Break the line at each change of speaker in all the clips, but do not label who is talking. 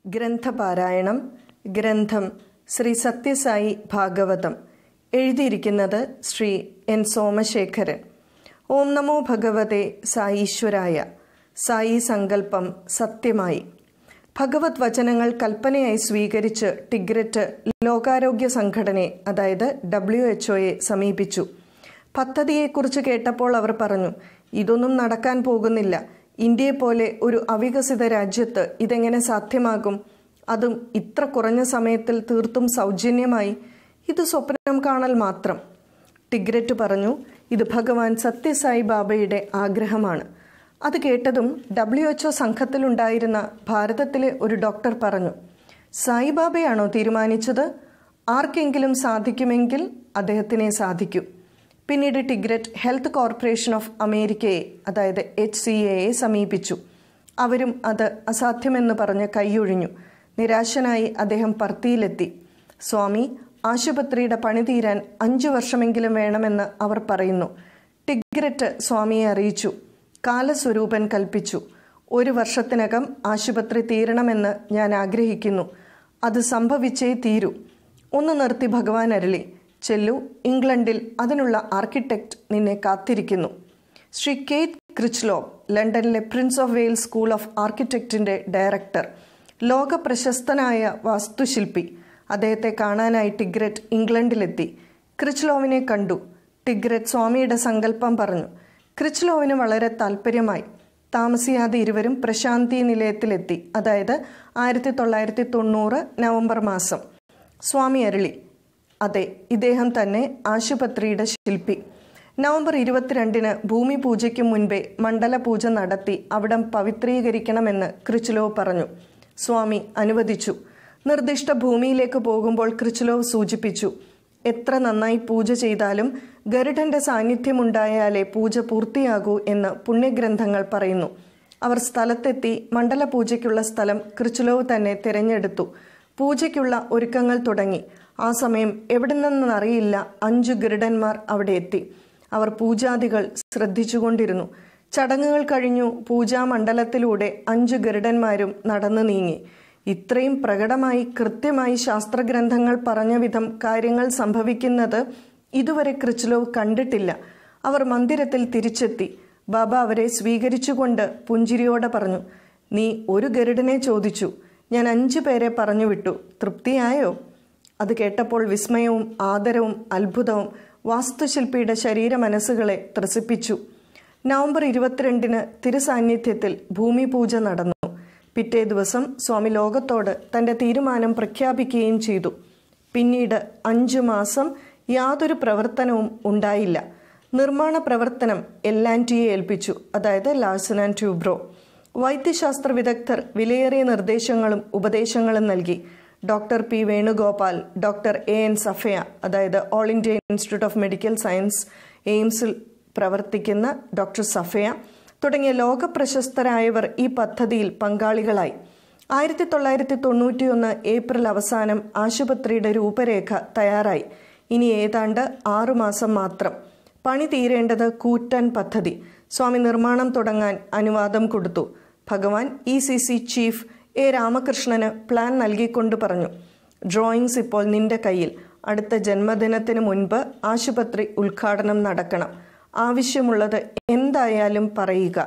ഗ്രന്ഥപാരായണം ഗ്രന്ഥം ശ്രീ സത്യസായി ഭാഗവതം എഴുതിയിരിക്കുന്നത് ശ്രീ എൻ സോമശേഖരൻ ഓം നമോ ഭഗവതെ സായീശ്വരായ സായി സങ്കല്പം സത്യമായി ഭഗവത് വചനങ്ങൾ കൽപ്പനയായി സ്വീകരിച്ച് ടിഗ്രറ്റ് ലോകാരോഗ്യ സംഘടനയെ അതായത് ഡബ്ല്യു എച്ച് ഒയെ സമീപിച്ചു പദ്ധതിയെക്കുറിച്ച് കേട്ടപ്പോൾ അവർ പറഞ്ഞു ഇതൊന്നും നടക്കാൻ പോകുന്നില്ല ഇന്ത്യയെ പോലെ ഒരു അവികസിത രാജ്യത്ത് ഇതെങ്ങനെ സാധ്യമാകും അതും ഇത്ര കുറഞ്ഞ സമയത്തിൽ തീർത്തും സൗജന്യമായി ഇത് സ്വപ്നം കാണൽ മാത്രം ടിഗ്രറ്റ് പറഞ്ഞു ഇത് ഭഗവാൻ സത്യസായി ബാബയുടെ ആഗ്രഹമാണ് അത് കേട്ടതും ഡബ്ല്യു എച്ച്ഒ സംഘത്തിലുണ്ടായിരുന്ന ഭാരതത്തിലെ ഒരു ഡോക്ടർ പറഞ്ഞു സായിബാബയാണോ തീരുമാനിച്ചത് ആർക്കെങ്കിലും സാധിക്കുമെങ്കിൽ അദ്ദേഹത്തിനെ സാധിക്കൂ പിന്നീട് ടിഗ്രറ്റ് ഹെൽത്ത് കോർപ്പറേഷൻ ഓഫ് അമേരിക്കയെ അതായത് എച്ച് സി എയെ സമീപിച്ചു അവരും അത് അസാധ്യമെന്ന് പറഞ്ഞ് കൈയൊഴിഞ്ഞു നിരാശനായി അദ്ദേഹം പർത്തിയിലെത്തി സ്വാമി ആശുപത്രിയുടെ പണി തീരാൻ അഞ്ചു വർഷമെങ്കിലും വേണമെന്ന് അവർ പറയുന്നു ടിഗ്രറ്റ് സ്വാമിയെ അറിയിച്ചു കാലസ്വരൂപൻ കൽപ്പിച്ചു ഒരു വർഷത്തിനകം ആശുപത്രി തീരണമെന്ന് ഞാൻ ആഗ്രഹിക്കുന്നു അത് സംഭവിച്ചേ തീരൂ ഒന്ന് നിർത്തി ഭഗവാൻ അരളി ചെല്ലു ഇംഗ്ലണ്ടിൽ അതിനുള്ള ആർക്കിടെക്റ്റ് നിന്നെ കാത്തിരിക്കുന്നു ശ്രീ കേറ്റ് ക്രിച്ച്ലോ ലണ്ടനിലെ prince of Wales school of ആർക്കിടെക്റ്റിന്റെ ഡയറക്ടർ ലോക പ്രശസ്തനായ വാസ്തുശില്പി അദ്ദേഹത്തെ കാണാനായി ടിഗ്രറ്റ് ഇംഗ്ലണ്ടിലെത്തി ക്രിച്ച്ലോവിനെ കണ്ടു ടിഗ്രറ്റ് സ്വാമിയുടെ സങ്കല്പം പറഞ്ഞു ക്രിച്ച്ലോവിന് വളരെ താല്പര്യമായി താമസിയാതെ ഇരുവരും പ്രശാന്തി നിലയത്തിലെത്തി അതായത് ആയിരത്തി തൊള്ളായിരത്തി തൊണ്ണൂറ് നവംബർ മാസം സ്വാമി അരളി അതെ ഇദ്ദേഹം തന്നെ ആശുപത്രിയുടെ ശില്പി നവംബർ ഇരുപത്തിരണ്ടിന് ഭൂമി പൂജയ്ക്ക് മുൻപേ മണ്ഡല പൂജ നടത്തി അവിടം പവിത്രീകരിക്കണമെന്ന് ക്രിച്ചുലോവ് പറഞ്ഞു സ്വാമി അനുവദിച്ചു നിർദ്ദിഷ്ട ഭൂമിയിലേക്ക് പോകുമ്പോൾ ക്രിച്ചുലോവ് സൂചിപ്പിച്ചു എത്ര നന്നായി പൂജ ചെയ്താലും ഗരുഡന്റെ സാന്നിധ്യമുണ്ടായാലേ പൂജ പൂർത്തിയാകൂ എന്ന് പുണ്യഗ്രന്ഥങ്ങൾ പറയുന്നു അവർ സ്ഥലത്തെത്തി മണ്ഡല പൂജയ്ക്കുള്ള സ്ഥലം ക്രിച്ചുലോവ് തന്നെ തിരഞ്ഞെടുത്തു പൂജയ്ക്കുള്ള ഒരുക്കങ്ങൾ തുടങ്ങി ആ സമയം എവിടെ നിന്നറിയില്ല അഞ്ചു ഗരുഡന്മാർ അവിടെ എത്തി അവർ പൂജാദികൾ ശ്രദ്ധിച്ചുകൊണ്ടിരുന്നു ചടങ്ങുകൾ കഴിഞ്ഞു പൂജാമണ്ഡലത്തിലൂടെ അഞ്ചു ഗരുഡന്മാരും നടന്നു നീങ്ങി ഇത്രയും പ്രകടമായി കൃത്യമായി ശാസ്ത്രഗ്രന്ഥങ്ങൾ പറഞ്ഞ വിധം കാര്യങ്ങൾ സംഭവിക്കുന്നത് ഇതുവരെ ക്രിച്ലോവ് കണ്ടിട്ടില്ല അവർ മന്ദിരത്തിൽ തിരിച്ചെത്തി ബാബ അവരെ സ്വീകരിച്ചുകൊണ്ട് പുഞ്ചിരിയോടെ പറഞ്ഞു നീ ഒരു ഗരുഡനെ ചോദിച്ചു ഞാൻ അഞ്ചു പേരെ പറഞ്ഞു വിട്ടു തൃപ്തിയായോ അത് കേട്ടപ്പോൾ വിസ്മയവും ആദരവും അത്ഭുതവും വാസ്തുശില്പിയുടെ ശരീര മനസ്സുകളെ ത്രസിപ്പിച്ചു നവംബർ ഇരുപത്തിരണ്ടിന് തിരുസാന്നിധ്യത്തിൽ ഭൂമി പൂജ നടന്നു പിറ്റേ ദിവസം സ്വാമി ലോകത്തോട് തന്റെ തീരുമാനം പ്രഖ്യാപിക്കുകയും ചെയ്തു പിന്നീട് അഞ്ചു മാസം യാതൊരു പ്രവർത്തനവും ഉണ്ടായില്ല നിർമ്മാണ പ്രവർത്തനം എല്ലാൻറ്റിയെ ഏൽപ്പിച്ചു അതായത് ലാഴ്സൺ ആൻഡ് ട്യൂബ്രോ വൈദ്യശാസ്ത്ര വിദഗ്ധർ വിലയേറിയ നിർദ്ദേശങ്ങളും ഉപദേശങ്ങളും നൽകി doctor P Venugopal doctor A N Safaya അതായത് all India institute of medical science എയിംസിൽ പ്രവർത്തിക്കുന്ന ഡോക്ടർ സഫയ തുടങ്ങിയ ലോക പ്രശസ്തരായവർ ഈ പദ്ധതിയിൽ പങ്കാളികളായി ആയിരത്തി തൊള്ളായിരത്തി തൊണ്ണൂറ്റിയൊന്ന് ഏപ്രിൽ അവസാനം ആശുപത്രിയുടെ രൂപരേഖ തയ്യാറായി ഇനി ഏതാണ്ട് ആറുമാസം മാത്രം പണി തീരേണ്ടത് കൂറ്റൻ പദ്ധതി സ്വാമി നിർമ്മാണം തുടങ്ങാൻ അനുവാദം കൊടുത്തു ഭഗവാൻ E C C chief A രാമകൃഷ്ണന് പ്ലാൻ നൽകിക്കൊണ്ട് പറഞ്ഞു ഡ്രോയിങ്സ് ഇപ്പോൾ നിന്റെ കയ്യിൽ അടുത്ത ജന്മദിനത്തിന് മുൻപ് ആശുപത്രി ഉദ്ഘാടനം നടക്കണം ആവശ്യമുള്ളത് എന്തായാലും പറയുക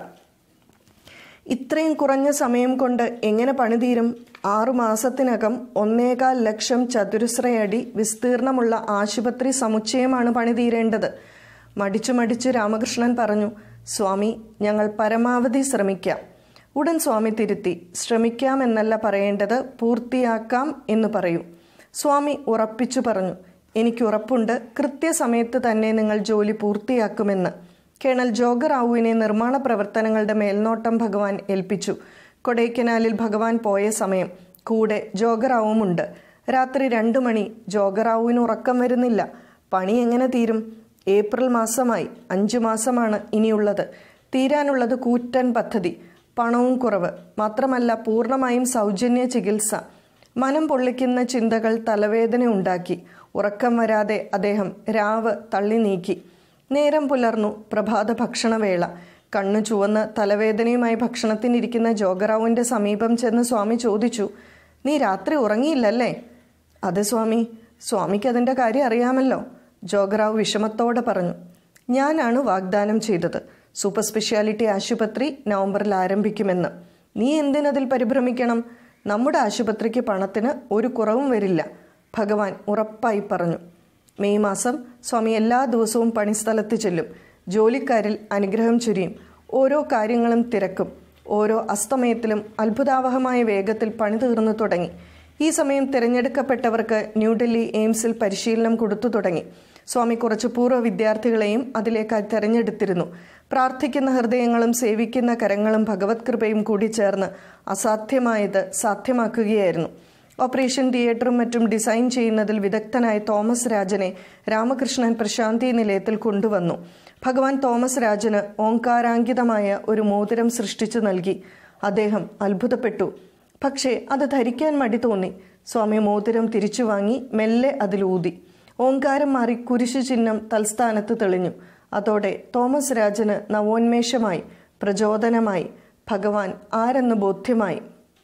ഇത്രയും കുറഞ്ഞ സമയം കൊണ്ട് എങ്ങനെ പണിതീരും ആറു മാസത്തിനകം ഒന്നേകാൽ ലക്ഷം ചതുരശ്രയടി വിസ്തീർണമുള്ള ആശുപത്രി സമുച്ചയമാണ് പണിതീരേണ്ടത് മടിച്ചു മടിച്ചു രാമകൃഷ്ണൻ പറഞ്ഞു സ്വാമി ഞങ്ങൾ പരമാവധി ശ്രമിക്കാം ഉടൻ സ്വാമി തിരുത്തി ശ്രമിക്കാമെന്നല്ല പറയേണ്ടത് പൂർത്തിയാക്കാം എന്ന് പറയൂ സ്വാമി ഉറപ്പിച്ചു പറഞ്ഞു എനിക്ക് ഉറപ്പുണ്ട് കൃത്യസമയത്ത് തന്നെ നിങ്ങൾ ജോലി പൂർത്തിയാക്കുമെന്ന് കേണൽ ജോഗറാവുവിനെ നിർമ്മാണ പ്രവർത്തനങ്ങളുടെ മേൽനോട്ടം ഭഗവാൻ ഏൽപ്പിച്ചു കൊടൈക്കനാലിൽ ഭഗവാൻ പോയ സമയം കൂടെ ജോഗറാവുമുണ്ട് രാത്രി രണ്ടു മണി ജോഗറാവുവിന് ഉറക്കം വരുന്നില്ല പണി എങ്ങനെ തീരും ഏപ്രിൽ മാസമായി അഞ്ചു മാസമാണ് ഇനിയുള്ളത് തീരാനുള്ളത് കൂറ്റൻ പദ്ധതി പണവും കുറവ് മാത്രമല്ല പൂർണ്ണമായും സൗജന്യ ചികിത്സ മനം പൊള്ളിക്കുന്ന ചിന്തകൾ തലവേദന ഉണ്ടാക്കി ഉറക്കം വരാതെ അദ്ദേഹം രാവ് തള്ളി നീക്കി നേരം പുലർന്നു പ്രഭാത ഭക്ഷണവേള കണ്ണു ചുവന്ന് തലവേദനയുമായി ഭക്ഷണത്തിനിരിക്കുന്ന ജോഗറാവുവിന്റെ സമീപം ചെന്ന് സ്വാമി ചോദിച്ചു നീ രാത്രി ഉറങ്ങിയില്ലല്ലേ അതെ സ്വാമി സ്വാമിക്ക് അതിൻ്റെ കാര്യം അറിയാമല്ലോ ജോഗറാവ് വിഷമത്തോടെ പറഞ്ഞു ഞാനാണ് വാഗ്ദാനം ചെയ്തത് സൂപ്പർ സ്പെഷ്യാലിറ്റി ആശുപത്രി നവംബറിൽ ആരംഭിക്കുമെന്ന് നീ എന്തിനതിൽ പരിഭ്രമിക്കണം നമ്മുടെ ആശുപത്രിക്ക് പണത്തിന് ഒരു കുറവും വരില്ല ഭഗവാൻ ഉറപ്പായി പറഞ്ഞു മെയ് മാസം സ്വാമി എല്ലാ ദിവസവും പണിസ്ഥലത്ത് ചെല്ലും ജോലിക്കാരിൽ അനുഗ്രഹം ചുരിയും ഓരോ കാര്യങ്ങളും തിരക്കും ഓരോ അസ്തമയത്തിലും അത്ഭുതാവഹമായ വേഗത്തിൽ പണി തീർന്നു തുടങ്ങി ഈ സമയം തിരഞ്ഞെടുക്കപ്പെട്ടവർക്ക് ന്യൂഡൽഹി എയിംസിൽ പരിശീലനം കൊടുത്തു തുടങ്ങി സ്വാമി കുറച്ച് പൂർവ്വ വിദ്യാർത്ഥികളെയും അതിലേക്കായി തെരഞ്ഞെടുത്തിരുന്നു പ്രാർത്ഥിക്കുന്ന ഹൃദയങ്ങളും സേവിക്കുന്ന കരങ്ങളും ഭഗവത് കൃപയും കൂടി ചേർന്ന് അസാധ്യമായത് സാധ്യമാക്കുകയായിരുന്നു ഓപ്പറേഷൻ തിയേറ്ററും മറ്റും ഡിസൈൻ ചെയ്യുന്നതിൽ വിദഗ്ധനായ തോമസ് രാജനെ രാമകൃഷ്ണൻ പ്രശാന്തി നിലയത്തിൽ കൊണ്ടുവന്നു ഭഗവാൻ തോമസ് രാജന് ഓങ്കാരാങ്കിതമായ ഒരു മോതിരം സൃഷ്ടിച്ചു നൽകി അദ്ദേഹം അത്ഭുതപ്പെട്ടു പക്ഷേ അത് ധരിക്കാൻ മടി തോന്നി സ്വാമി മോതിരം തിരിച്ചു വാങ്ങി മെല്ലെ അതിലൂതി ഓങ്കാരം മാറി കുരിശു ചിഹ്നം തൽസ്ഥാനത്ത് തെളിഞ്ഞു അതോടെ തോമസ് രാജന് നവോന്മേഷമായി പ്രചോദനമായി ഭഗവാൻ ആരെന്ന് ബോധ്യമായി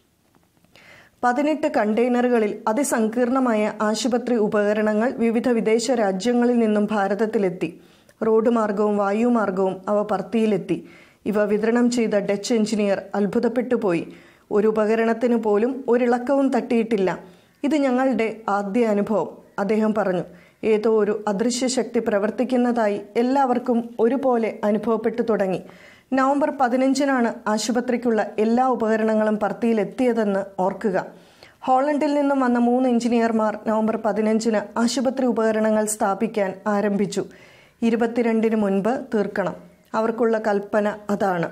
പതിനെട്ട് കണ്ടെയ്നറുകളിൽ അതിസങ്കീർണമായ ആശുപത്രി ഉപകരണങ്ങൾ വിവിധ വിദേശ രാജ്യങ്ങളിൽ നിന്നും ഭാരതത്തിലെത്തി റോഡ് മാർഗവും വായുമാർഗവും അവ പർത്തിയിലെത്തി ഇവ വിതരണം ചെയ്ത ഡച്ച് എഞ്ചിനീയർ അത്ഭുതപ്പെട്ടു പോയി ഒരു ഉപകരണത്തിന് പോലും ഒരിളക്കവും തട്ടിയിട്ടില്ല ഇത് ഞങ്ങളുടെ ആദ്യ അനുഭവം അദ്ദേഹം പറഞ്ഞു ഏതോ ഒരു അദൃശ്യ ശക്തി പ്രവർത്തിക്കുന്നതായി എല്ലാവർക്കും ഒരുപോലെ അനുഭവപ്പെട്ടു തുടങ്ങി നവംബർ പതിനഞ്ചിനാണ് ആശുപത്രിക്കുള്ള എല്ലാ ഉപകരണങ്ങളും പർത്തിയിലെത്തിയതെന്ന് ഓർക്കുക ഹോളണ്ടിൽ നിന്നും വന്ന മൂന്ന് എഞ്ചിനീയർമാർ നവംബർ പതിനഞ്ചിന് ആശുപത്രി ഉപകരണങ്ങൾ സ്ഥാപിക്കാൻ ആരംഭിച്ചു ഇരുപത്തിരണ്ടിന് മുൻപ് തീർക്കണം അവർക്കുള്ള കൽപ്പന അതാണ്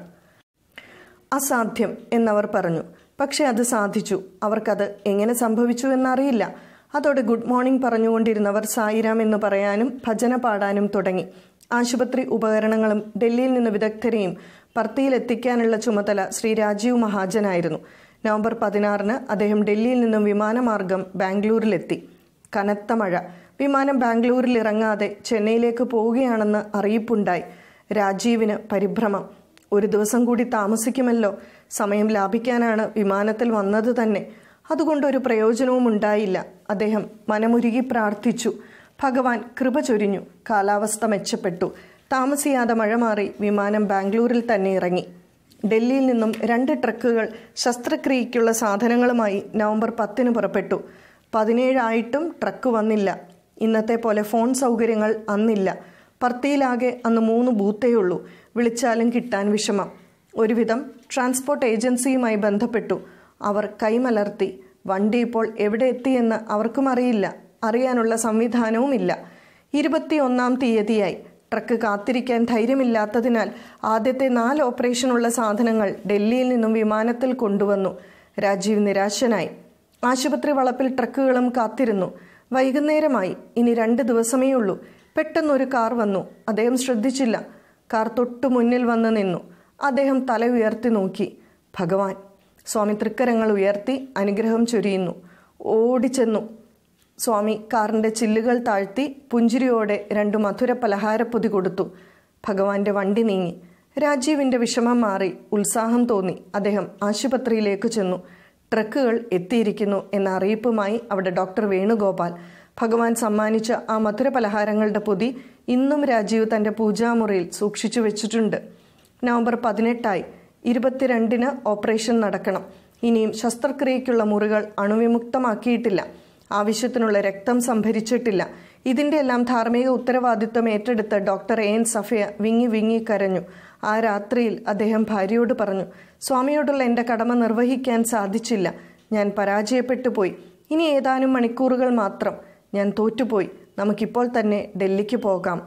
അസാധ്യം എന്നവർ പറഞ്ഞു പക്ഷെ അത് സാധിച്ചു അവർക്കത് എങ്ങനെ സംഭവിച്ചു എന്നറിയില്ല അതോടെ ഗുഡ് മോർണിംഗ് പറഞ്ഞുകൊണ്ടിരുന്നവർ സായിരാം എന്ന് പറയാനും ഭജന പാടാനും തുടങ്ങി ആശുപത്രി ഉപകരണങ്ങളും ഡൽഹിയിൽ നിന്ന് വിദഗ്ധരെയും പർത്തിയിൽ എത്തിക്കാനുള്ള ചുമതല ശ്രീ രാജീവ് മഹാജനായിരുന്നു നവംബർ പതിനാറിന് അദ്ദേഹം ഡൽഹിയിൽ നിന്നും വിമാനമാർഗം ബാംഗ്ലൂരിലെത്തി കനത്ത മഴ വിമാനം ബാംഗ്ലൂരിൽ ഇറങ്ങാതെ ചെന്നൈയിലേക്ക് പോവുകയാണെന്ന് അറിയിപ്പുണ്ടായി രാജീവിന് പരിഭ്രമം ഒരു ദിവസം കൂടി താമസിക്കുമല്ലോ സമയം ലാഭിക്കാനാണ് വിമാനത്തിൽ വന്നത് തന്നെ അതുകൊണ്ട് ഒരു പ്രയോജനവും ഉണ്ടായില്ല അദ്ദേഹം മനമുരുകി പ്രാർത്ഥിച്ചു ഭഗവാൻ കൃപ ചൊരിഞ്ഞു കാലാവസ്ഥ മെച്ചപ്പെട്ടു താമസിയാതെ മഴ മാറി വിമാനം ബാംഗ്ലൂരിൽ തന്നെ ഇറങ്ങി ഡൽഹിയിൽ നിന്നും രണ്ട് ട്രക്കുകൾ ശസ്ത്രക്രിയയ്ക്കുള്ള സാധനങ്ങളുമായി നവംബർ പത്തിന് പുറപ്പെട്ടു പതിനേഴായിട്ടും ട്രക്ക് വന്നില്ല ഇന്നത്തെ പോലെ ഫോൺ സൗകര്യങ്ങൾ അന്നില്ല പർത്തിയിലാകെ അന്ന് മൂന്ന് ബൂത്തേയുള്ളൂ വിളിച്ചാലും കിട്ടാൻ വിഷമം ഒരുവിധം ട്രാൻസ്പോർട്ട് ഏജൻസിയുമായി ബന്ധപ്പെട്ടു അവർ കൈമലർത്തി വണ്ടി ഇപ്പോൾ എവിടെ എത്തിയെന്ന് അവർക്കും അറിയില്ല അറിയാനുള്ള സംവിധാനവുമില്ല ഇരുപത്തിയൊന്നാം തീയതിയായി ട്രക്ക് കാത്തിരിക്കാൻ ധൈര്യമില്ലാത്തതിനാൽ ആദ്യത്തെ നാല് ഓപ്പറേഷനുള്ള സാധനങ്ങൾ ഡൽഹിയിൽ നിന്നും വിമാനത്തിൽ കൊണ്ടുവന്നു രാജീവ് നിരാശനായി ആശുപത്രി വളപ്പിൽ ട്രക്കുകളും കാത്തിരുന്നു വൈകുന്നേരമായി ഇനി രണ്ട് ദിവസമേ ഉള്ളൂ പെട്ടെന്നൊരു കാർ വന്നു അദ്ദേഹം ശ്രദ്ധിച്ചില്ല കാർ തൊട്ടു മുന്നിൽ വന്ന് നിന്നു അദ്ദേഹം തല ഉയർത്തി നോക്കി ഭഗവാൻ സ്വാമി തൃക്കരങ്ങൾ ഉയർത്തി അനുഗ്രഹം ചൊരിയുന്നു ഓടിച്ചെന്നു സ്വാമി കാറിൻ്റെ ചില്ലുകൾ താഴ്ത്തി പുഞ്ചിരിയോടെ രണ്ട് മധുര പലഹാരപ്പൊതി കൊടുത്തു ഭഗവാന്റെ വണ്ടി നീങ്ങി രാജീവിൻ്റെ വിഷമം മാറി ഉത്സാഹം തോന്നി അദ്ദേഹം ആശുപത്രിയിലേക്ക് ചെന്നു ട്രക്കുകൾ എത്തിയിരിക്കുന്നു എന്ന അറിയിപ്പുമായി അവിടെ ഡോക്ടർ വേണുഗോപാൽ ഭഗവാൻ സമ്മാനിച്ച ആ മധുര പലഹാരങ്ങളുടെ പൊതി ഇന്നും രാജീവ് തൻ്റെ പൂജാമുറിയിൽ സൂക്ഷിച്ചു വെച്ചിട്ടുണ്ട് നവംബർ പതിനെട്ടായി ഇരുപത്തിരണ്ടിന് ഓപ്പറേഷൻ നടക്കണം ഇനിയും ശസ്ത്രക്രിയയ്ക്കുള്ള മുറികൾ അണുവിമുക്തമാക്കിയിട്ടില്ല ആവശ്യത്തിനുള്ള രക്തം സംഭരിച്ചിട്ടില്ല ഇതിൻ്റെ എല്ലാം ധാർമ്മിക ഉത്തരവാദിത്വം ഏറ്റെടുത്ത് ഡോക്ടർ എ എൻ സഫയ വിങ്ങി വിങ്ങി കരഞ്ഞു ആ രാത്രിയിൽ അദ്ദേഹം ഭാര്യയോട് പറഞ്ഞു സ്വാമിയോടുള്ള എൻ്റെ കടമ നിർവഹിക്കാൻ സാധിച്ചില്ല ഞാൻ പരാജയപ്പെട്ടു പോയി ഇനി ഏതാനും മണിക്കൂറുകൾ മാത്രം ഞാൻ തോറ്റുപോയി നമുക്കിപ്പോൾ തന്നെ ഡൽഹിക്ക് പോകാം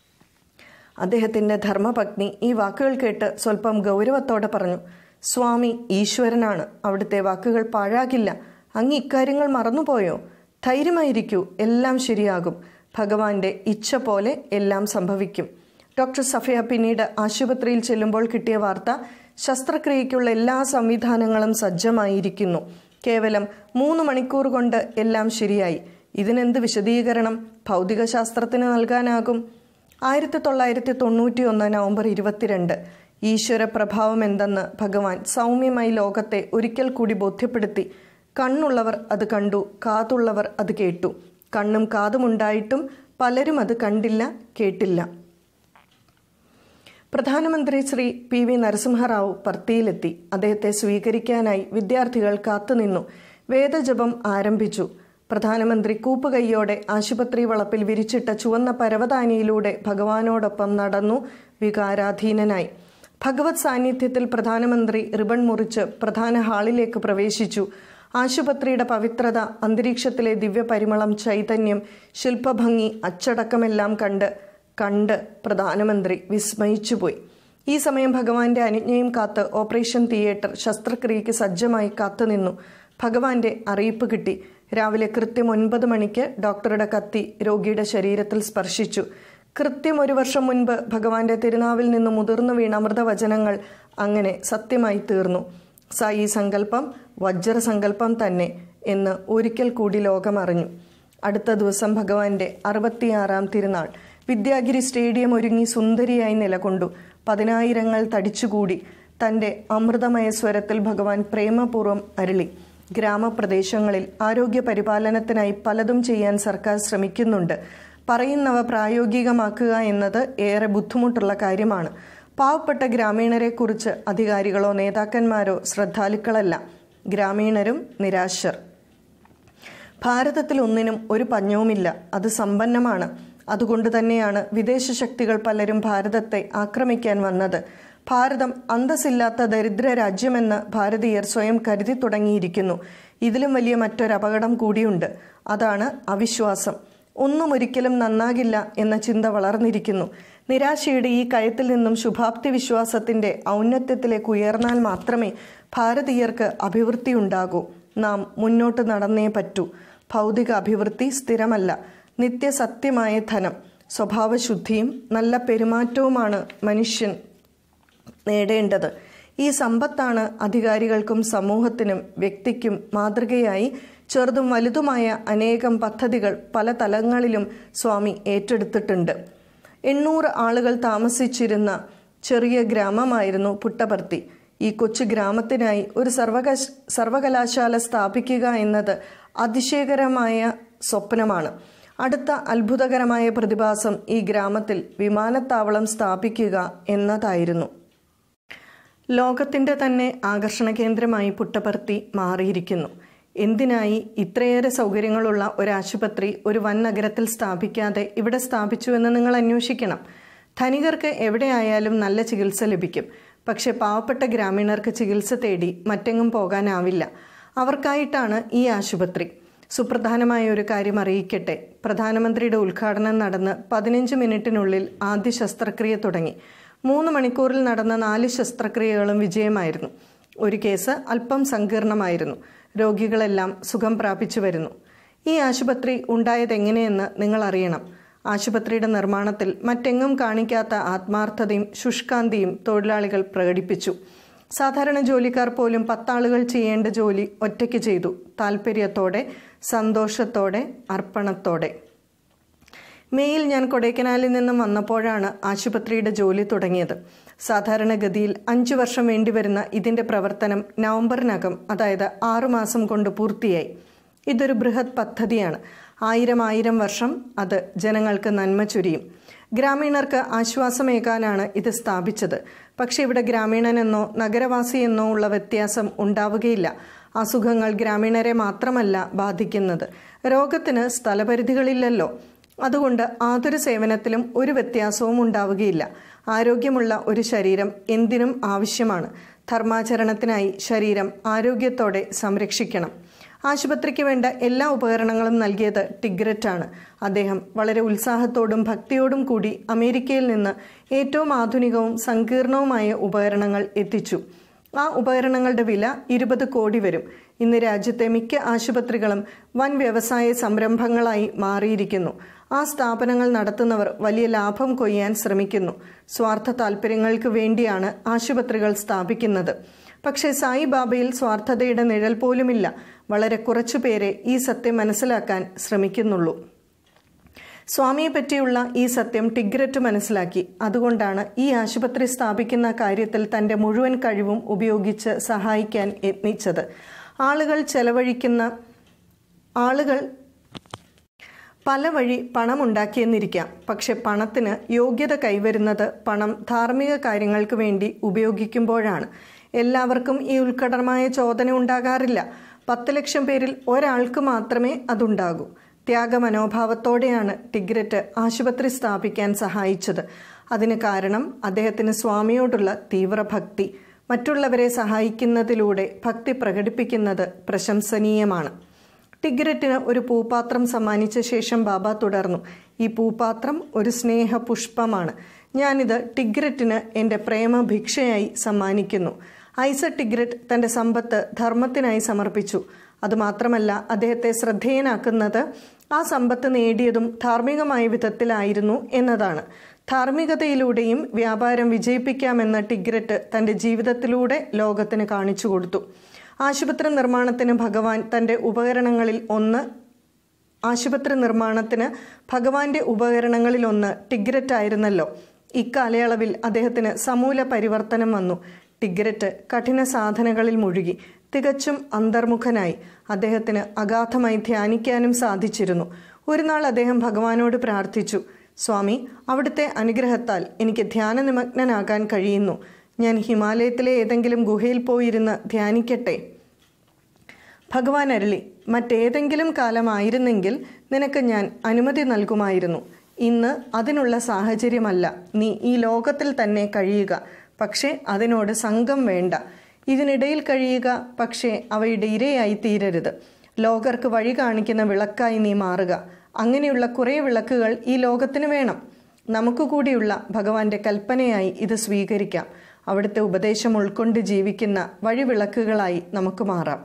അദ്ദേഹത്തിൻ്റെ ധർമ്മപത്നി ഈ വാക്കുകൾ കേട്ട് സ്വല്പം ഗൗരവത്തോടെ പറഞ്ഞു സ്വാമി ഈശ്വരനാണ് അവിടുത്തെ വാക്കുകൾ പാഴാകില്ല അങ്ങ് ഇക്കാര്യങ്ങൾ മറന്നുപോയോ ധൈര്യമായിരിക്കൂ എല്ലാം ശരിയാകും ഭഗവാന്റെ ഇച്ഛ പോലെ എല്ലാം സംഭവിക്കും ഡോക്ടർ സഫിയ പിന്നീട് ആശുപത്രിയിൽ ചെല്ലുമ്പോൾ കിട്ടിയ വാർത്ത ശസ്ത്രക്രിയയ്ക്കുള്ള എല്ലാ സംവിധാനങ്ങളും സജ്ജമായിരിക്കുന്നു കേവലം മൂന്ന് മണിക്കൂർ കൊണ്ട് എല്ലാം ശരിയായി ഇതിനെന്ത് വിശദീകരണം ഭൗതികശാസ്ത്രത്തിന് നൽകാനാകും ആയിരത്തി തൊള്ളായിരത്തി തൊണ്ണൂറ്റി ഒന്ന് നവംബർ ഇരുപത്തിരണ്ട് ഈശ്വര പ്രഭാവം എന്തെന്ന് ഭഗവാൻ സൗമ്യമായി ലോകത്തെ ഒരിക്കൽ കൂടി ബോധ്യപ്പെടുത്തി കണ്ണുള്ളവർ അത് കണ്ടു കാതുള്ളവർ അത് കേട്ടു കണ്ണും കാതുമുണ്ടായിട്ടും പലരും അത് കണ്ടില്ല കേട്ടില്ല പ്രധാനമന്ത്രി ശ്രീ പി വി നരസിംഹറാവു പർത്തിയിലെത്തി അദ്ദേഹത്തെ സ്വീകരിക്കാനായി വിദ്യാർത്ഥികൾ കാത്തുനിന്നു വേദജപം ആരംഭിച്ചു പ്രധാനമന്ത്രി കൂപ്പുകൈയോടെ ആശുപത്രി വളപ്പിൽ വിരിച്ചിട്ട ചുവന്ന പരവതാനിയിലൂടെ ഭഗവാനോടൊപ്പം നടന്നു വികാരാധീനനായി ഭഗവത് സാന്നിധ്യത്തിൽ പ്രധാനമന്ത്രി റിബൺ മുറിച്ച് പ്രധാന ഹാളിലേക്ക് പ്രവേശിച്ചു ആശുപത്രിയുടെ പവിത്രത അന്തരീക്ഷത്തിലെ ദിവ്യപരിമളം ചൈതന്യം ശില്പഭംഗി അച്ചടക്കമെല്ലാം കണ്ട് കണ്ട് പ്രധാനമന്ത്രി വിസ്മയിച്ചുപോയി ഈ സമയം ഭഗവാന്റെ അനുജ്ഞയും കാത്ത് ഓപ്പറേഷൻ തിയേറ്റർ ശസ്ത്രക്രിയയ്ക്ക് സജ്ജമായി കാത്തുനിന്നു ഭഗവാന്റെ അറിയിപ്പ് കിട്ടി രാവിലെ കൃത്യം ഒൻപത് മണിക്ക് ഡോക്ടറുടെ കത്തി രോഗിയുടെ ശരീരത്തിൽ സ്പർശിച്ചു കൃത്യം ഒരു വർഷം മുൻപ് ഭഗവാന്റെ തിരുനാവിൽ നിന്ന് മുതിർന്നു വീണ അമൃതവചനങ്ങൾ അങ്ങനെ സത്യമായി തീർന്നു സായി സങ്കല്പം വജ്രസങ്കല്പം തന്നെ എന്ന് ഒരിക്കൽ കൂടി ലോകമറിഞ്ഞു അടുത്ത ദിവസം ഭഗവാന്റെ അറുപത്തിയാറാം തിരുനാൾ വിദ്യാഗിരി സ്റ്റേഡിയം ഒരുങ്ങി സുന്ദരിയായി നിലകൊണ്ടു പതിനായിരങ്ങൾ തടിച്ചുകൂടി തൻ്റെ അമൃതമയ സ്വരത്തിൽ ഭഗവാൻ പ്രേമപൂർവ്വം അരുളി ഗ്രാമപ്രദേശങ്ങളിൽ ആരോഗ്യ പരിപാലനത്തിനായി പലതും ചെയ്യാൻ സർക്കാർ ശ്രമിക്കുന്നുണ്ട് പറയുന്നവ പ്രായോഗികമാക്കുക എന്നത് ഏറെ ബുദ്ധിമുട്ടുള്ള കാര്യമാണ് പാവപ്പെട്ട ഗ്രാമീണരെക്കുറിച്ച് അധികാരികളോ നേതാക്കന്മാരോ ശ്രദ്ധാലുക്കളല്ല ഗ്രാമീണരും നിരാശർ ഭാരതത്തിൽ ഒന്നിനും ഒരു പഞ്ഞവുമില്ല അത് സമ്പന്നമാണ് അതുകൊണ്ട് തന്നെയാണ് വിദേശ ശക്തികൾ പലരും ഭാരതത്തെ ആക്രമിക്കാൻ വന്നത് ഭാരതം അന്തസ്സില്ലാത്ത ദരിദ്ര രാജ്യമെന്ന് ഭാരതീയർ സ്വയം കരുതി തുടങ്ങിയിരിക്കുന്നു ഇതിലും വലിയ മറ്റൊരു അപകടം കൂടിയുണ്ട് അതാണ് അവിശ്വാസം ഒന്നും ഒരിക്കലും നന്നാകില്ല എന്ന ചിന്ത വളർന്നിരിക്കുന്നു നിരാശയുടെ ഈ കയത്തിൽ നിന്നും ശുഭാപ്തി വിശ്വാസത്തിന്റെ ഔന്നത്യത്തിലേക്ക് ഉയർന്നാൽ മാത്രമേ ഭാരതീയർക്ക് അഭിവൃദ്ധി ഉണ്ടാകൂ നാം മുന്നോട്ട് നടന്നേ പറ്റൂ ഭൗതിക അഭിവൃദ്ധി സ്ഥിരമല്ല നിത്യസത്യമായ ധനം സ്വഭാവശുദ്ധിയും നല്ല പെരുമാറ്റവുമാണ് മനുഷ്യൻ നേടേണ്ടത് ഈ സമ്പത്താണ് അധികാരികൾക്കും സമൂഹത്തിനും വ്യക്തിക്കും മാതൃകയായി ചെറുതും വലുതുമായ അനേകം പദ്ധതികൾ പല തലങ്ങളിലും സ്വാമി ഏറ്റെടുത്തിട്ടുണ്ട് എണ്ണൂറ് ആളുകൾ താമസിച്ചിരുന്ന ചെറിയ ഗ്രാമമായിരുന്നു പുട്ടപർത്തി ഈ കൊച്ചു ഗ്രാമത്തിനായി ഒരു സർവക സർവകലാശാല സ്ഥാപിക്കുക എന്നത് അതിശയകരമായ സ്വപ്നമാണ് അടുത്ത അത്ഭുതകരമായ പ്രതിഭാസം ഈ ഗ്രാമത്തിൽ വിമാനത്താവളം സ്ഥാപിക്കുക എന്നതായിരുന്നു ലോകത്തിൻ്റെ തന്നെ ആകർഷണ കേന്ദ്രമായി പുട്ടപർത്തി മാറിയിരിക്കുന്നു എന്തിനായി ഇത്രയേറെ സൗകര്യങ്ങളുള്ള ഒരു ആശുപത്രി ഒരു വൻ നഗരത്തിൽ സ്ഥാപിക്കാതെ ഇവിടെ സ്ഥാപിച്ചുവെന്ന് നിങ്ങൾ അന്വേഷിക്കണം ധനികർക്ക് എവിടെയായാലും നല്ല ചികിത്സ ലഭിക്കും പക്ഷെ പാവപ്പെട്ട ഗ്രാമീണർക്ക് ചികിത്സ തേടി മറ്റെങ്ങും പോകാനാവില്ല അവർക്കായിട്ടാണ് ഈ ആശുപത്രി സുപ്രധാനമായ ഒരു കാര്യം അറിയിക്കട്ടെ പ്രധാനമന്ത്രിയുടെ ഉദ്ഘാടനം നടന്ന് പതിനഞ്ച് മിനിറ്റിനുള്ളിൽ ആദ്യ ശസ്ത്രക്രിയ തുടങ്ങി മൂന്ന് മണിക്കൂറിൽ നടന്ന നാല് ശസ്ത്രക്രിയകളും വിജയമായിരുന്നു ഒരു കേസ് അല്പം സങ്കീർണമായിരുന്നു രോഗികളെല്ലാം സുഖം പ്രാപിച്ചു വരുന്നു ഈ ആശുപത്രി ഉണ്ടായതെങ്ങനെയെന്ന് നിങ്ങൾ അറിയണം ആശുപത്രിയുടെ നിർമ്മാണത്തിൽ മറ്റെങ്ങും കാണിക്കാത്ത ആത്മാർത്ഥതയും ശുഷ്കാന്തിയും തൊഴിലാളികൾ പ്രകടിപ്പിച്ചു സാധാരണ ജോലിക്കാർ പോലും പത്താളുകൾ ചെയ്യേണ്ട ജോലി ഒറ്റയ്ക്ക് ചെയ്തു താല്പര്യത്തോടെ സന്തോഷത്തോടെ അർപ്പണത്തോടെ മെയിൽ ഞാൻ കൊടൈക്കനാലിൽ നിന്നും വന്നപ്പോഴാണ് ആശുപത്രിയുടെ ജോലി തുടങ്ങിയത് സാധാരണഗതിയിൽ അഞ്ചു വർഷം വേണ്ടിവരുന്ന ഇതിന്റെ പ്രവർത്തനം നവംബറിനകം അതായത് ആറുമാസം കൊണ്ട് പൂർത്തിയായി ഇതൊരു ബൃഹത് പദ്ധതിയാണ് ആയിരം ആയിരം വർഷം അത് ജനങ്ങൾക്ക് നന്മ ചൊരിയും ഗ്രാമീണർക്ക് ആശ്വാസമേകാനാണ് ഇത് സ്ഥാപിച്ചത് പക്ഷേ ഇവിടെ ഗ്രാമീണനെന്നോ നഗരവാസിയെന്നോ ഉള്ള വ്യത്യാസം ഉണ്ടാവുകയില്ല അസുഖങ്ങൾ ഗ്രാമീണരെ മാത്രമല്ല ബാധിക്കുന്നത് രോഗത്തിന് സ്ഥലപരിധികളില്ലല്ലോ അതുകൊണ്ട് ആതൊരു സേവനത്തിലും ഒരു വ്യത്യാസവും ഉണ്ടാവുകയില്ല ആരോഗ്യമുള്ള ഒരു ശരീരം എന്തിനും ആവശ്യമാണ് ധർമാചരണത്തിനായി ശരീരം ആരോഗ്യത്തോടെ സംരക്ഷിക്കണം ആശുപത്രിക്ക് വേണ്ട എല്ലാ ഉപകരണങ്ങളും നൽകിയത് ടിഗ്രറ്റാണ് അദ്ദേഹം വളരെ ഉത്സാഹത്തോടും ഭക്തിയോടും കൂടി അമേരിക്കയിൽ നിന്ന് ഏറ്റവും ആധുനികവും സങ്കീർണവുമായ ഉപകരണങ്ങൾ എത്തിച്ചു ആ ഉപകരണങ്ങളുടെ വില ഇരുപത് കോടി വരും ഇന്ന് രാജ്യത്തെ മിക്ക ആശുപത്രികളും വൻ വ്യവസായ സംരംഭങ്ങളായി മാറിയിരിക്കുന്നു ആ സ്ഥാപനങ്ങൾ നടത്തുന്നവർ വലിയ ലാഭം കൊയ്യാൻ ശ്രമിക്കുന്നു സ്വാർത്ഥ താല്പര്യങ്ങൾക്ക് വേണ്ടിയാണ് ആശുപത്രികൾ സ്ഥാപിക്കുന്നത് പക്ഷേ സായിബാബയിൽ സ്വാർത്ഥതയുടെ നിഴൽ പോലുമില്ല വളരെ കുറച്ചുപേരെ ഈ സത്യം മനസ്സിലാക്കാൻ ശ്രമിക്കുന്നുള്ളൂ സ്വാമിയെ പറ്റിയുള്ള ഈ സത്യം ടിഗ്രറ്റ് മനസ്സിലാക്കി അതുകൊണ്ടാണ് ഈ ആശുപത്രി സ്ഥാപിക്കുന്ന കാര്യത്തിൽ തന്റെ മുഴുവൻ കഴിവും ഉപയോഗിച്ച് സഹായിക്കാൻ യത്നിച്ചത് ആളുകൾ ചെലവഴിക്കുന്ന ആളുകൾ പല വഴി പണമുണ്ടാക്കിയെന്നിരിക്കാം പക്ഷെ പണത്തിന് യോഗ്യത കൈവരുന്നത് പണം ധാർമ്മിക കാര്യങ്ങൾക്ക് വേണ്ടി ഉപയോഗിക്കുമ്പോഴാണ് എല്ലാവർക്കും ഈ ഉത്കടമായ ചോദന ഉണ്ടാകാറില്ല പത്ത് ലക്ഷം പേരിൽ ഒരാൾക്ക് മാത്രമേ അതുണ്ടാകൂ ത്യാഗമനോഭാവത്തോടെയാണ് ടിഗ്രറ്റ് ആശുപത്രി സ്ഥാപിക്കാൻ സഹായിച്ചത് അതിന് കാരണം അദ്ദേഹത്തിന് സ്വാമിയോടുള്ള തീവ്ര ഭക്തി മറ്റുള്ളവരെ സഹായിക്കുന്നതിലൂടെ ഭക്തി പ്രകടിപ്പിക്കുന്നത് പ്രശംസനീയമാണ് ടിഗ്രറ്റിന് ഒരു പൂപാത്രം സമ്മാനിച്ച ശേഷം ബാബ തുടർന്നു ഈ പൂപാത്രം ഒരു സ്നേഹ പുഷ്പമാണ് ഞാനിത് ടിഗ്രറ്റിന് എൻ്റെ പ്രേമ ഭിക്ഷയായി സമ്മാനിക്കുന്നു ഐസ ടിഗ്രറ്റ് തൻ്റെ സമ്പത്ത് ധർമ്മത്തിനായി സമർപ്പിച്ചു അതുമാത്രമല്ല അദ്ദേഹത്തെ ശ്രദ്ധേയനാക്കുന്നത് ആ സമ്പത്ത് നേടിയതും ധാർമ്മികമായ വിധത്തിലായിരുന്നു എന്നതാണ് ധാർമ്മികതയിലൂടെയും വ്യാപാരം വിജയിപ്പിക്കാമെന്ന് ടിഗ്രറ്റ് തൻ്റെ ജീവിതത്തിലൂടെ ലോകത്തിന് കാണിച്ചു കൊടുത്തു ആശുപത്രി നിർമ്മാണത്തിന് ഭഗവാൻ തൻ്റെ ഉപകരണങ്ങളിൽ ഒന്ന് ആശുപത്രി നിർമ്മാണത്തിന് ഭഗവാന്റെ ഉപകരണങ്ങളിൽ ഒന്ന് ടിഗ്രറ്റ് ആയിരുന്നല്ലോ ഇക്കാലയളവിൽ അദ്ദേഹത്തിന് സമൂല പരിവർത്തനം വന്നു ടിഗ്രറ്റ് കഠിന സാധനകളിൽ മുഴുകി തികച്ചും അന്തർമുഖനായി അദ്ദേഹത്തിന് അഗാധമായി ധ്യാനിക്കാനും സാധിച്ചിരുന്നു ഒരു നാൾ അദ്ദേഹം ഭഗവാനോട് പ്രാർത്ഥിച്ചു സ്വാമി അവിടുത്തെ അനുഗ്രഹത്താൽ എനിക്ക് ധ്യാനനിമഗ്നനാകാൻ കഴിയുന്നു ഞാൻ ഹിമാലയത്തിലെ ഏതെങ്കിലും ഗുഹയിൽ പോയിരുന്ന് ധ്യാനിക്കട്ടെ ഭഗവാൻ അരുളി മറ്റേതെങ്കിലും കാലമായിരുന്നെങ്കിൽ നിനക്ക് ഞാൻ അനുമതി നൽകുമായിരുന്നു ഇന്ന് അതിനുള്ള സാഹചര്യമല്ല നീ ഈ ലോകത്തിൽ തന്നെ കഴിയുക പക്ഷേ അതിനോട് സംഘം വേണ്ട ഇതിനിടയിൽ കഴിയുക പക്ഷേ അവയുടെ ഇരയായി തീരരുത് ലോകർക്ക് വഴി കാണിക്കുന്ന വിളക്കായി നീ മാറുക അങ്ങനെയുള്ള കുറേ വിളക്കുകൾ ഈ ലോകത്തിന് വേണം നമുക്ക് കൂടിയുള്ള ഭഗവാന്റെ കൽപ്പനയായി ഇത് സ്വീകരിക്കാം അവിടുത്തെ ഉപദേശം ഉൾക്കൊണ്ട് ജീവിക്കുന്ന വഴിവിളക്കുകളായി നമുക്ക് മാറാം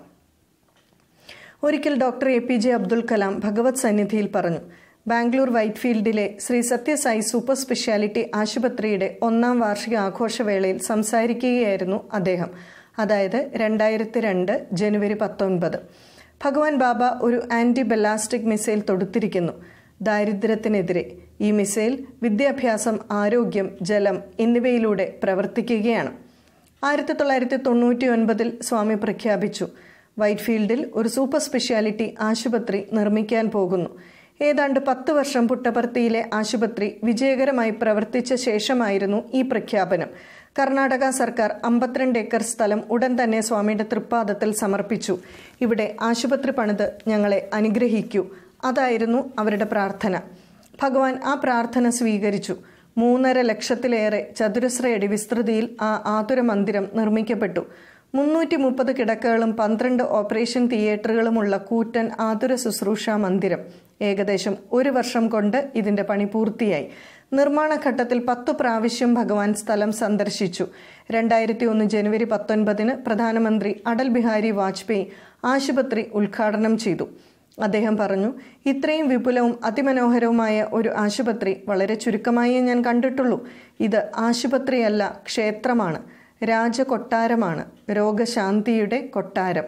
ഒരിക്കൽ doctor A P J Abdul Kalam ഭഗവത് സന്നിധിയിൽ പറഞ്ഞു ബാംഗ്ലൂർ വൈറ്റ്ഫീൽഡിലെ ശ്രീ സത്യസായി സൂപ്പർ സ്പെഷ്യാലിറ്റി ആശുപത്രിയുടെ ഒന്നാം വാർഷിക ആഘോഷവേളയിൽ സംസാരിക്കുകയായിരുന്നു അദ്ദേഹം അതായത് രണ്ടായിരത്തി രണ്ട് ജനുവരി പത്തൊൻപത് ഭഗവാൻ ബാബ ഒരു ആന്റി ബെലാസ്റ്റിക് മിസൈൽ തൊടുത്തിരിക്കുന്നു ദാരിദ്ര്യത്തിനെതിരെ ഈ മിസൈൽ വിദ്യാഭ്യാസം ആരോഗ്യം ജലം എന്നിവയിലൂടെ പ്രവർത്തിക്കുകയാണ് ആയിരത്തി തൊള്ളായിരത്തി തൊണ്ണൂറ്റി ഒൻപതിൽ സ്വാമി പ്രഖ്യാപിച്ചു വൈറ്റ്ഫീൽഡിൽ ഒരു സൂപ്പർ സ്പെഷ്യാലിറ്റി ആശുപത്രി നിർമ്മിക്കാൻ പോകുന്നു ഏതാണ്ട് പത്ത് വർഷം പുട്ടപർത്തിയിലെ ആശുപത്രി വിജയകരമായി പ്രവർത്തിച്ച ശേഷമായിരുന്നു ഈ പ്രഖ്യാപനം കർണാടക സർക്കാർ അമ്പത്തിരണ്ട് ഏക്കർ സ്ഥലം ഉടൻ തന്നെ സ്വാമിയുടെ തൃപ്പാദത്തിൽ സമർപ്പിച്ചു ഇവിടെ ആശുപത്രി പണിത് ഞങ്ങളെ അനുഗ്രഹിക്കൂ അതായിരുന്നു അവരുടെ പ്രാർത്ഥന ഭഗവാൻ ആ പ്രാർത്ഥന സ്വീകരിച്ചു മൂന്നര ലക്ഷത്തിലേറെ ചതുരശ്രയടി വിസ്തൃതിയിൽ ആ ആതുര മന്ദിരം നിർമ്മിക്കപ്പെട്ടു മുന്നൂറ്റി മുപ്പത് കിടക്കകളും പന്ത്രണ്ട് ഓപ്പറേഷൻ തിയേറ്ററുകളുമുള്ള കൂറ്റൻ ആതുര ശുശ്രൂഷ മന്ദിരം ഏകദേശം ഒരു വർഷം കൊണ്ട് ഇതിന്റെ പണി പൂർത്തിയായി നിർമ്മാണ ഘട്ടത്തിൽ പത്തു പ്രാവശ്യം ഭഗവാൻ സ്ഥലം സന്ദർശിച്ചു രണ്ടായിരത്തി ഒന്ന് ജനുവരി പത്തൊൻപതിന് പ്രധാനമന്ത്രി അടൽ ബിഹാരി വാജ്പേയി ആശുപത്രി ഉദ്ഘാടനം ചെയ്തു അദ്ദേഹം പറഞ്ഞു ഇത്രയും വിപുലവും അതിമനോഹരവുമായ ഒരു ആശുപത്രി വളരെ ചുരുക്കമായേ ഞാൻ കണ്ടിട്ടുള്ളൂ ഇത് ആശുപത്രിയല്ല ക്ഷേത്രമാണ് രാജകൊട്ടാരമാണ് രോഗശാന്തിയുടെ കൊട്ടാരം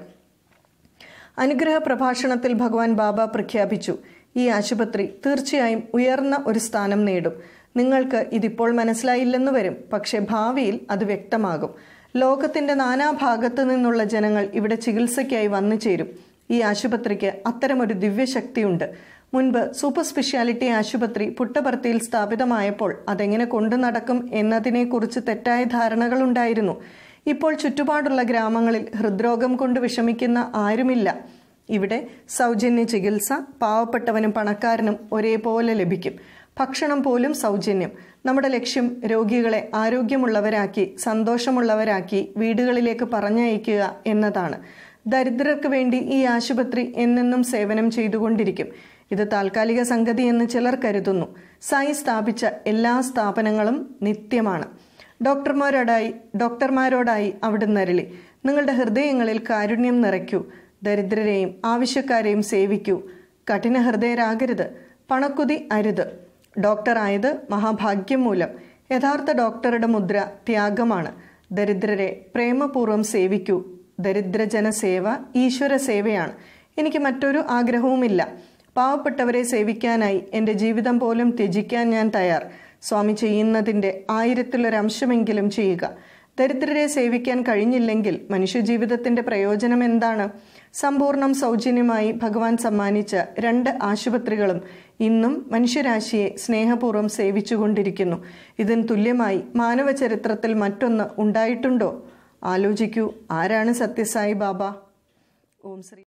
അനുഗ്രഹ പ്രഭാഷണത്തിൽ ഭഗവാൻ ബാബ പ്രഖ്യാപിച്ചു ഈ ആശുപത്രി തീർച്ചയായും ഉയർന്ന ഒരു സ്ഥാനം നേടും നിങ്ങൾക്ക് ഇതിപ്പോൾ മനസ്സിലായില്ലെന്ന് വരും പക്ഷേ ഭാവിയിൽ അത് വ്യക്തമാകും ലോകത്തിന്റെ നാനാഭാഗത്തു നിന്നുള്ള ജനങ്ങൾ ഇവിടെ ചികിത്സയ്ക്കായി വന്നു ചേരും ഈ ആശുപത്രിക്ക് അത്തരമൊരു ദിവ്യശക്തിയുണ്ട് മുൻപ് സൂപ്പർ സ്പെഷ്യാലിറ്റി ആശുപത്രി പുട്ടപർത്തിയിൽ സ്ഥാപിതമായപ്പോൾ അതെങ്ങനെ കൊണ്ടു നടക്കും എന്നതിനെക്കുറിച്ച് തെറ്റായ ധാരണകളുണ്ടായിരുന്നു ഇപ്പോൾ ചുറ്റുപാടുള്ള ഗ്രാമങ്ങളിൽ ഹൃദ്രോഗം കൊണ്ട് വിഷമിക്കുന്ന ആരുമില്ല ഇവിടെ സൗജന്യ ചികിത്സ പാവപ്പെട്ടവനും പണക്കാരനും ഒരേപോലെ ലഭിക്കും ഭക്ഷണം പോലും സൗജന്യം നമ്മുടെ ലക്ഷ്യം രോഗികളെ ആരോഗ്യമുള്ളവരാക്കി സന്തോഷമുള്ളവരാക്കി വീടുകളിലേക്ക് പറഞ്ഞയക്കുക എന്നതാണ് ദരിദ്രർക്ക് വേണ്ടി ഈ ആശുപത്രി എന്നെന്നും സേവനം ചെയ്തുകൊണ്ടിരിക്കും ഇത് താൽക്കാലിക സംഗതി എന്ന് ചിലർ കരുതുന്നു സായി സ്ഥാപിച്ച എല്ലാ സ്ഥാപനങ്ങളും നിത്യമാണ് ഡോക്ടർമാരോടായി ഡോക്ടർമാരോടായി അവിടുന്ന് അരളി നിങ്ങളുടെ ഹൃദയങ്ങളിൽ കാരുണ്യം നിറയ്ക്കൂ ദരിദ്രരെയും ആവശ്യക്കാരെയും സേവിക്കൂ കഠിന ഹൃദയരാകരുത് പണക്കുതി അരുത് ഡോക്ടറായത് മഹാഭാഗ്യം മൂലം യഥാർത്ഥ ഡോക്ടറുടെ മുദ്ര ത്യാഗമാണ് ദരിദ്രരെ പ്രേമപൂർവ്വം സേവിക്കൂ ദരിദ്രജന സേവ ഈശ്വര സേവയാണ് എനിക്ക് മറ്റൊരു ആഗ്രഹവുമില്ല പാവപ്പെട്ടവരെ സേവിക്കാനായി എൻ്റെ ജീവിതം പോലും ത്യജിക്കാൻ ഞാൻ തയ്യാർ സ്വാമി ചെയ്യുന്നതിൻ്റെ ആയിരത്തിലൊരംശമെങ്കിലും ചെയ്യുക ദരിദ്രരെ സേവിക്കാൻ കഴിഞ്ഞില്ലെങ്കിൽ മനുഷ്യജീവിതത്തിൻ്റെ പ്രയോജനം എന്താണ് സമ്പൂർണ്ണം സൗജന്യമായി ഭഗവാൻ സമ്മാനിച്ച രണ്ട് ആശുപത്രികളും ഇന്നും മനുഷ്യരാശിയെ സ്നേഹപൂർവ്വം സേവിച്ചുകൊണ്ടിരിക്കുന്നു ഇതിന് തുല്യമായി മാനവ ചരിത്രത്തിൽ മറ്റൊന്ന് ഉണ്ടായിട്ടുണ്ടോ ആലോചിക്കൂ ആരാണ് സത്യസായി ബാബ ഓം ശ്രീ